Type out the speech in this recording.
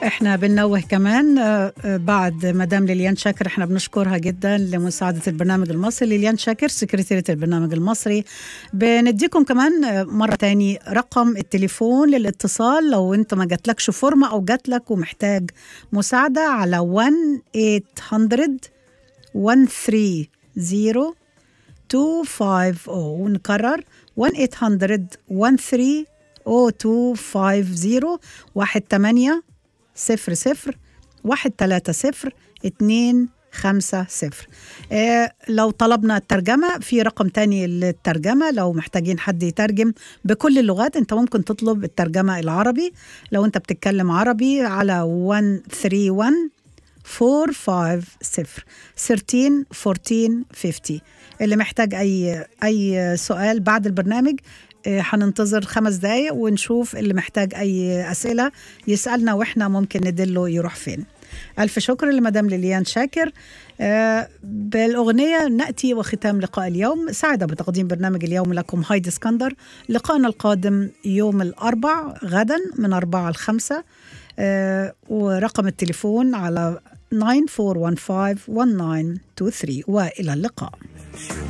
احنا بننوه كمان آه، آه، بعد مدام ليليان شاكر احنا بنشكرها جدا لمساعدة البرنامج المصري ليليان شاكر سكرتيرة البرنامج المصري بنديكم كمان آه، مرة تاني رقم التليفون للاتصال لو انت ما جاتلكش فورمة او جاتلك ومحتاج مساعدة على 1 800 130 250 نكرر 1 800 13 0250 واحد تمانية صفر صفر واحد تلاتة صفر اتنين خمسة صفر آه لو طلبنا الترجمة في رقم تاني للترجمة لو محتاجين حد يترجم بكل اللغات انت ممكن تطلب الترجمة العربي لو انت بتتكلم عربي على 131 450 13 14 50 اللي محتاج اي اي سؤال بعد البرنامج آه، هننتظر خمس دقايق ونشوف اللي محتاج اي اسئله يسالنا واحنا ممكن ندله يروح فين الف شكر لمدام ليليان شاكر آه، بالاغنيه ناتي وختام لقاء اليوم سعد بتقديم برنامج اليوم لكم هايدي اسكندر لقاءنا القادم يوم الاربع غدا من أربعة لخمسة آه، ورقم التليفون على 9415 1923 والى اللقاء